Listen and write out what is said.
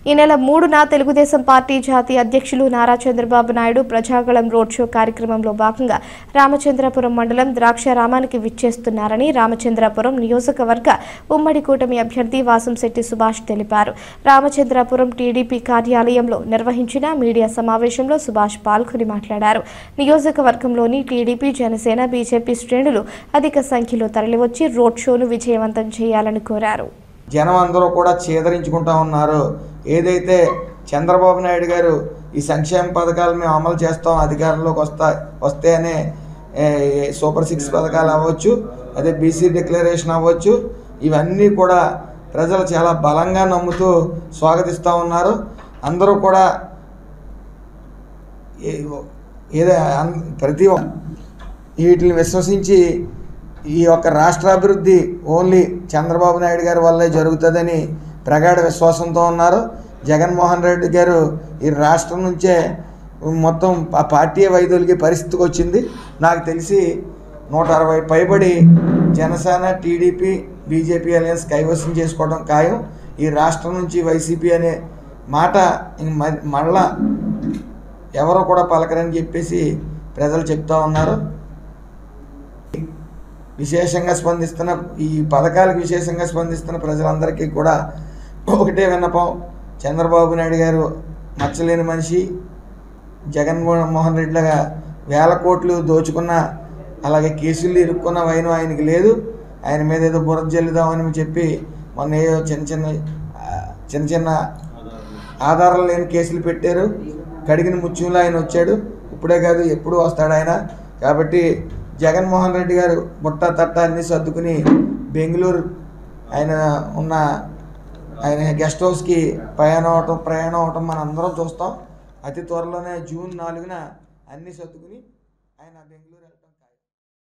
ఈ నెల మూడున తెలుగుదేశం పార్టీ జాతీయ అధ్యక్షులు నారా చంద్రబాబు నాయుడు ప్రజాగళం రోడ్ షో కార్యక్రమంలో భాగంగా రామచంద్రపురం మండలం ద్రాక్షారామానికి విచ్చేస్తున్నారని రామచంద్రపురం నియోజకవర్గ ఉమ్మడి కూటమి అభ్యర్థి వాసంశెట్టి సుభాష్ తెలిపారు రామచంద్రపురం టీడీపీ కార్యాలయంలో నిర్వహించిన మీడియా సమావేశంలో సుభాష్ పాల్గొని మాట్లాడారు నియోజకవర్గంలోని టీడీపీ జనసేన బీజేపీ శ్రేణులు అధిక సంఖ్యలో తరలివచ్చి రోడ్ షోను విజయవంతం చేయాలని కోరారు జనం అందరూ కూడా చేదరించుకుంటా ఉన్నారు ఏదైతే చంద్రబాబు నాయుడు గారు ఈ సంక్షేమ పథకాలు మేము అమలు చేస్తాం అధికారంలోకి వస్తా వస్తే అనే ఏ, సూపర్ సిక్స్ పథకాలు అవ్వచ్చు అదే బీసీ డిక్లరేషన్ అవ్వచ్చు ఇవన్నీ కూడా ప్రజలు చాలా బలంగా నమ్ముతూ స్వాగతిస్తూ ఉన్నారు అందరూ కూడా ఏ- ఏదో అన్- ప్రతి ఒక్క వీటిని విశ్వసించి ఈ యొక్క రాష్ట్ర అభివృద్ధి ఓన్లీ చంద్రబాబు నాయుడు గారి వల్లే జరుగుతుందని ప్రగాఢ విశ్వాసంతో ఉన్నారు జగన్మోహన్ రెడ్డి గారు ఈ రాష్ట్రం నుంచే మొత్తం ఆ పార్టీ వైద్యులకి పరిస్థితికి వచ్చింది నాకు తెలిసి నూట అరవై పైబడి జనసేన టీడీపీ బీజేపీ అలయన్స్ కైవసం చేసుకోవడం ఖాయం ఈ రాష్ట్రం నుంచి వైసీపీ అనే మాట ఇంక మ- మళ్ళా ఎవరో కూడా పలకరని చెప్పేసి ప్రజలు చెప్తా ఉన్నారు విశేషంగా స్పందిస్తున్న ఈ పథకాలకు విశేషంగా స్పందిస్తున్న ప్రజలందరికీ కూడా ఒకటే విన్నపం చంద్రబాబు నాయుడు గారు మచ్చలేని మనిషి జగన్మోహన్ రెడ్డిలాగా వేల కోట్లు దోచుకున్న అలాగే కేసులు ఇరుక్కున్న వైనం ఆయనకి లేదు ఆయన మీద ఏదో బురద జల్లుదామని చెప్పి మొన్న ఏదో చిన్న చిన్న ఆ, చిన్న చిన్న ఆధారాలు లేని కేసులు పెట్టారు కడిగిన ముత్యంలో ఆయన వచ్చాడు ఇప్పుడే కాదు ఎప్పుడు వస్తాడు ఆయన కాబట్టి జగన్మోహన్ రెడ్డి గారు బుట్ట తట్ట అన్ని సర్దుకుని బెంగళూరు ఆయన ఉన్న ఆయన గెస్ట్ హౌస్కి ప్రయాణం అవటం ప్రయాణం అవటం మనం అందరం చూస్తాం అతి త్వరలోనే జూన్ నాలుగున అన్ని సర్దుకుని ఆయన బెంగళూరు వెళ్తాం ఖాయం.